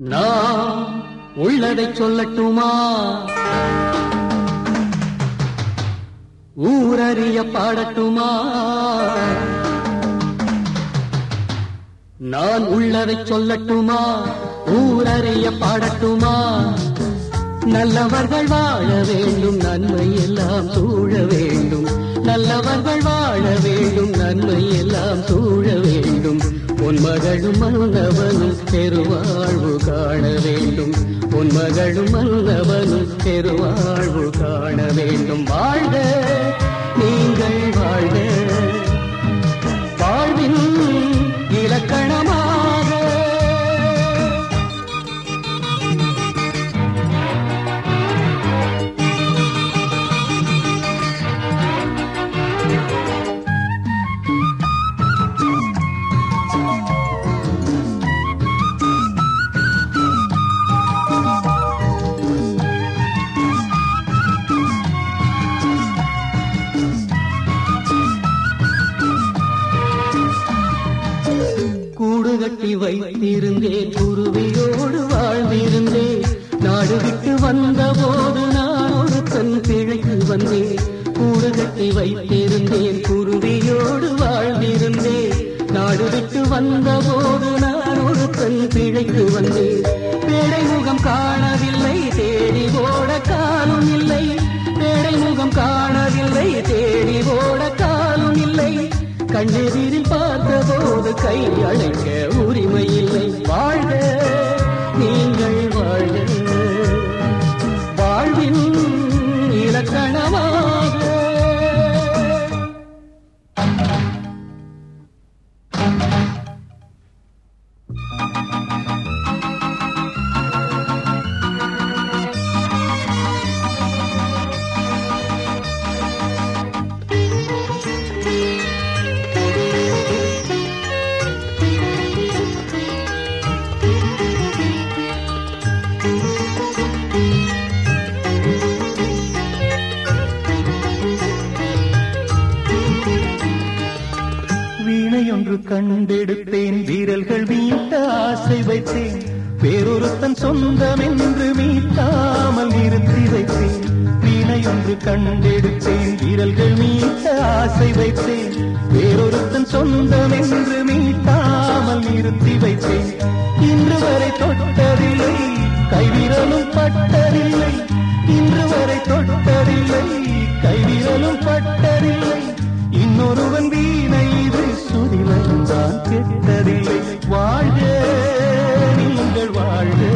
நான் உள்ளதை சொல்லட்டுமா ஊரறிய பாடட்டுமா நான் உள்ளதை சொல்லட்டுமா ஊரறிய பாடட்டுமா நல்லவர்கள் வாழ வேண்டும் நன்மை எல்லாம் சூழ வேண்டும் நல்லவர்கள் வாழ வேண்டும் நன்மை எல்லாம் சூழ வேண்டும் உன் மகளும் மன்னவனும் பெருவாழ்வு காண வேண்டும் உன் மகளும் மன்னவனும் பெருவாழ்வு காண வேண்டும் வாழ்க நீங்கள் வாழ்க வாழ்வின் இலக்கணமாக கூடு கட்டி வைத்திருந்தேன் குருவியோடு வாழ்ந்திருந்தேன் நாடு விட்டு வந்த போது நான் ஒரு தன் பிழைக்கு வந்தேன் கூடு கட்டி வைத்திருந்தேன் குருவியோடு வாழ்ந்திருந்தேன் நாடு விட்டு வந்த போது நான் ஒரு தன் பிழைக்கு வந்தேன் பேடை முகம் காணவில்லை தேடி ஓட காலும் இல்லை பேடை முகம் காணவில்லை தேடி ஓட காலும் இல்லை கண்ணெதிரில் பார்த்தபோது கை அழைக்க உரிமை இல்லை வாழ்க நீங்கள் வாழ்க வாழ்வின் இலக்கணமாக வீணை ஒன்று கண்டெடுத்தேன் வீரல்கள் மீட்ட ஆசை வைத்தேன் வேறொருத்தன் சொந்தம் என்று மீட்டாமல் நிறுத்தி வைத்தேன் வீணை ஒன்று கண்டெடுத்தேன் வீரல்கள் மீட்ட ஆசை வைத்தேன் வேறொருத்தன் சொந்தம் என்று மீட்டாமல் நிறுத்தி வைத்தேன் இன்று வரை தொட்டதில்லை கைவிரலும் பட்டதில்லை இன்று வரை தொட்டதில்லை கைவிரலும் பட்டதில்லை இன்னொருவன் வீணை இது சுதிலையும் தான் கெட்டதில்லை வாழ்க நீங்கள் வாழ்க